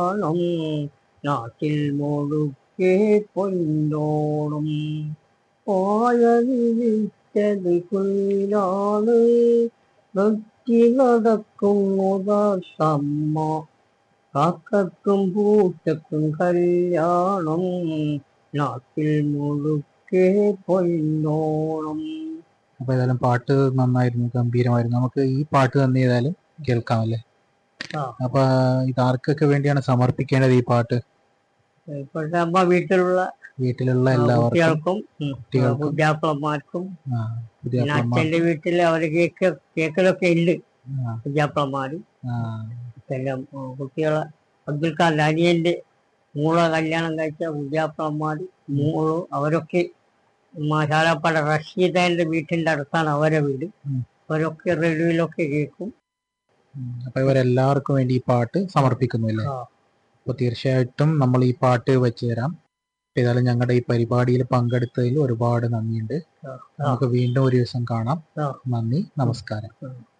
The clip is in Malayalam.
ഓണം നാട്ടിൽ മുഴുക്കെ പൊന്നോണം പായവിറ്റത് കുയിലാണ് വെറ്റി നടക്കുന്നതമ്മ കാക്കക്കും പൂച്ചക്കും കല്യാണം നാട്ടിൽ മുഴുക്കെ പൊന്നോണം അപ്പൊ ഏതായാലും പാട്ട് നന്നായിരുന്നു ഗംഭീരമായിരുന്നു നമുക്ക് ഈ പാട്ട് തന്നെ ഏതായാലും കേൾക്കാം അല്ലേ ആ. അപ്പൊ ഇത് ആർക്കൊക്കെ വേണ്ടിയാണ് സമർപ്പിക്കേണ്ടത് ഈ പാട്ട് ഇപ്പോഴത്തെ അമ്മ വീട്ടിലുള്ള വീട്ടിലുള്ള ആ, എല്ലാവർക്കും കുട്ടികൾക്കും ഉം, കുട്ടികൾക്കും. പുതിയാപ്പിളമാർക്കും ആ, പുതിയ പിന്നെ അമ്മ അച്ഛന്റെ വീട്ടിൽ അവര് കേക്ക് കേക്കലൊക്കെ ഉണ്ട് ആ, പുതിയാപ്പിളമാര് ആ, പിന്നെ ഉം, കുട്ടികളെ അബ്ദുൽ ഖാൻ അനിയന്റെ മൂളെ കല്യാണം കഴിച്ച പുതിയാപ്പിളമാര് മൂള് അവരൊക്കെ മസാലപ്പട റഷീദന്റെ വീട്ടിന്റെ അടുത്താണ് അവരെ വീട് ഉം. അവരൊക്കെ റേഡിയോയിലൊക്കെ കേൾക്കും ഉം. അപ്പൊ ഇവരെല്ലാവർക്കും വേണ്ടി ഈ പാട്ട് സമർപ്പിക്കുന്നു അല്ലേ ആ. അപ്പൊ തീർച്ചയായിട്ടും നമ്മൾ ഈ പാട്ട് വെച്ച് തരാം അപ്പൊ ഏതായാലും ഞങ്ങളുടെ ഈ പരിപാടിയിൽ പങ്കെടുത്തതിൽ ഒരുപാട് നന്ദിയുണ്ട് ആ. നമുക്ക് വീണ്ടും ഒരു ദിവസം കാണാം ആ. നന്ദി നമസ്കാരം ഉം.